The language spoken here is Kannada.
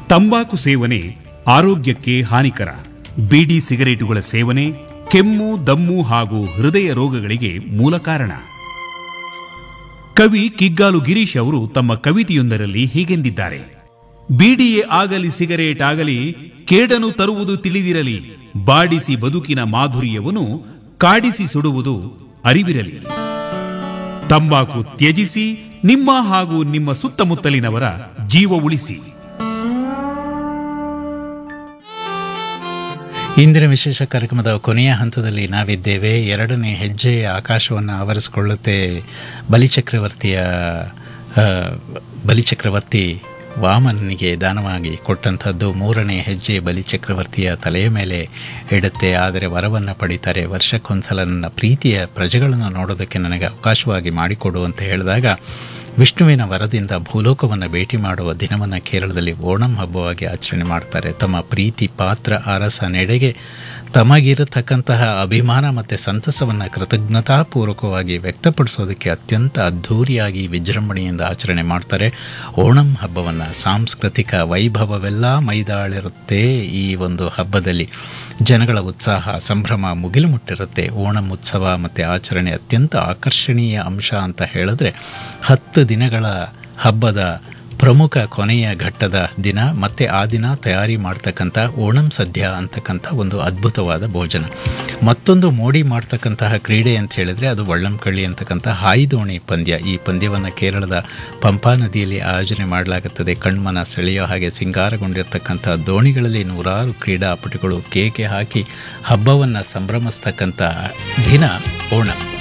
ತಂಬಾಕು ಸೇವನೆ ಆರೋಗ್ಯಕ್ಕೆ ಹಾನಿಕರ ಬೀಡಿ ಸಿಗರೇಟುಗಳ ಸೇವನೆ ಕೆಮ್ಮು ದಮ್ಮು ಹಾಗೂ ಹೃದಯ ರೋಗಗಳಿಗೆ ಮೂಲ ಕಾರಣ ಕವಿ ಕಿಗ್ಗಾಲು ಗಿರೀಶ್ ಅವರು ತಮ್ಮ ಕವಿತೆಯೊಂದರಲ್ಲಿ ಹೀಗೆಂದಿದ್ದಾರೆ ಬೀಡಿಯೇ ಆಗಲಿ ಸಿಗರೇಟ್ ಆಗಲಿ ಕೇಡನು ತರುವುದು ತಿಳಿದಿರಲಿ ಬಾಡಿಸಿ ಬದುಕಿನ ಮಾಧುರ್ಯವನ್ನು ಕಾಡಿಸಿ ಸುಡುವುದು ಅರಿವಿರಲಿ ತಂಬಾಕು ತ್ಯಜಿಸಿ ನಿಮ್ಮ ಹಾಗೂ ನಿಮ್ಮ ಸುತ್ತಮುತ್ತಲಿನವರ ಜೀವ ಉಳಿಸಿ ಇಂದಿನ ವಿಶೇಷ ಕಾರ್ಯಕ್ರಮದ ಕೊನೆಯ ಹಂತದಲ್ಲಿ ನಾವಿದ್ದೇವೆ ಎರಡನೇ ಹೆಜ್ಜೆ ಆಕಾಶವನ್ನು ಆವರಿಸಿಕೊಳ್ಳುತ್ತೆ ಬಲಿಚಕ್ರವರ್ತಿಯ ಆ, ಬಲಿಚಕ್ರವರ್ತಿ ವಾಮನನಿಗೆ ದಾನವಾಗಿ ಕೊಟ್ಟಂಥದ್ದು ಮೂರನೇ ಹೆಜ್ಜೆ ಬಲಿಚಕ್ರವರ್ತಿಯ ತಲೆಯ ಮೇಲೆ ಇಡುತ್ತೆ ಆದರೆ ವರವನ್ನು ಪಡಿತಾರೆ ವರ್ಷಕ್ಕೊಂದ್ಸಲ ನನ್ನ ಪ್ರೀತಿಯ ಪ್ರಜೆಗಳನ್ನು ನೋಡೋದಕ್ಕೆ ನನಗೆ ಅವಕಾಶವಾಗಿ ಮಾಡಿಕೊಡು ಅಂತ ಹೇಳಿದಾಗ ವಿಷ್ಣುವಿನ ವರದಿಂದ ಭೂಲೋಕವನ್ನು ಭೇಟಿ ಮಾಡುವ ದಿನವನ್ನು ಕೇರಳದಲ್ಲಿ ಓಣಂ ಹಬ್ಬವಾಗಿ ಆಚರಣೆ ಮಾಡ್ತಾರೆ ತಮ್ಮ ಪ್ರೀತಿ ಪಾತ್ರ ಅರಸ ನೆಡೆಗೆ ತಮಗಿರತಕ್ಕಂತಹ ಅಭಿಮಾನ ಮತ್ತು ಸಂತಸವನ್ನು ಕೃತಜ್ಞತಾಪೂರ್ವಕವಾಗಿ ವ್ಯಕ್ತಪಡಿಸೋದಕ್ಕೆ ಅತ್ಯಂತ ಅದ್ಧೂರಿಯಾಗಿ ವಿಜೃಂಭಣೆಯಿಂದ ಆಚರಣೆ ಮಾಡ್ತಾರೆ ಓಣಂ ಹಬ್ಬವನ್ನು ಸಾಂಸ್ಕೃತಿಕ ವೈಭವವೆಲ್ಲ ಮೈದಾಳಿರುತ್ತೆ ಈ ಒಂದು ಹಬ್ಬದಲ್ಲಿ ಜನಗಳ ಉತ್ಸಾಹ ಸಂಭ್ರಮ ಮುಗಿಲು ಮುಟ್ಟಿರುತ್ತೆ ಓಣಂ ಉತ್ಸವ ಮತ್ತು ಆಚರಣೆ ಅತ್ಯಂತ ಆಕರ್ಷಣೀಯ ಅಂಶ ಅಂತ ಹೇಳಿದ್ರೆ ಹತ್ತು ದಿನಗಳ ಹಬ್ಬದ ಪ್ರಮುಖ ಕೊನೆಯ ಘಟ್ಟದ ದಿನ ಮತ್ತೆ ಆ ದಿನ ತಯಾರಿ ಮಾಡ್ತಕ್ಕಂಥ ಓಣಂ ಸದ್ಯ ಅಂತಕ್ಕಂಥ ಒಂದು ಅದ್ಭುತವಾದ ಭೋಜನ ಮತ್ತೊಂದು ಮೋಡಿ ಮಾಡ್ತಕ್ಕಂತಹ ಕ್ರೀಡೆ ಅಂತ ಹೇಳಿದ್ರೆ ಅದು ವಳ್ಳಂಕಳ್ಳಿ ಅಂತಕ್ಕಂಥ ಹಾಯಿದೋಣಿ ಪಂದ್ಯ ಈ ಪಂದ್ಯವನ್ನು ಕೇರಳದ ಪಂಪಾ ನದಿಯಲ್ಲಿ ಆಯೋಜನೆ ಮಾಡಲಾಗುತ್ತದೆ ಕಣ್ಮನ ಸೆಳೆಯೋ ಹಾಗೆ ಸಿಂಗಾರಗೊಂಡಿರ್ತಕ್ಕಂಥ ದೋಣಿಗಳಲ್ಲಿ ನೂರಾರು ಕ್ರೀಡಾಪಟುಗಳು ಕೇಕೆ ಹಾಕಿ ಹಬ್ಬವನ್ನು ಸಂಭ್ರಮಿಸ್ತಕ್ಕಂಥ ದಿನ ಓಣಂ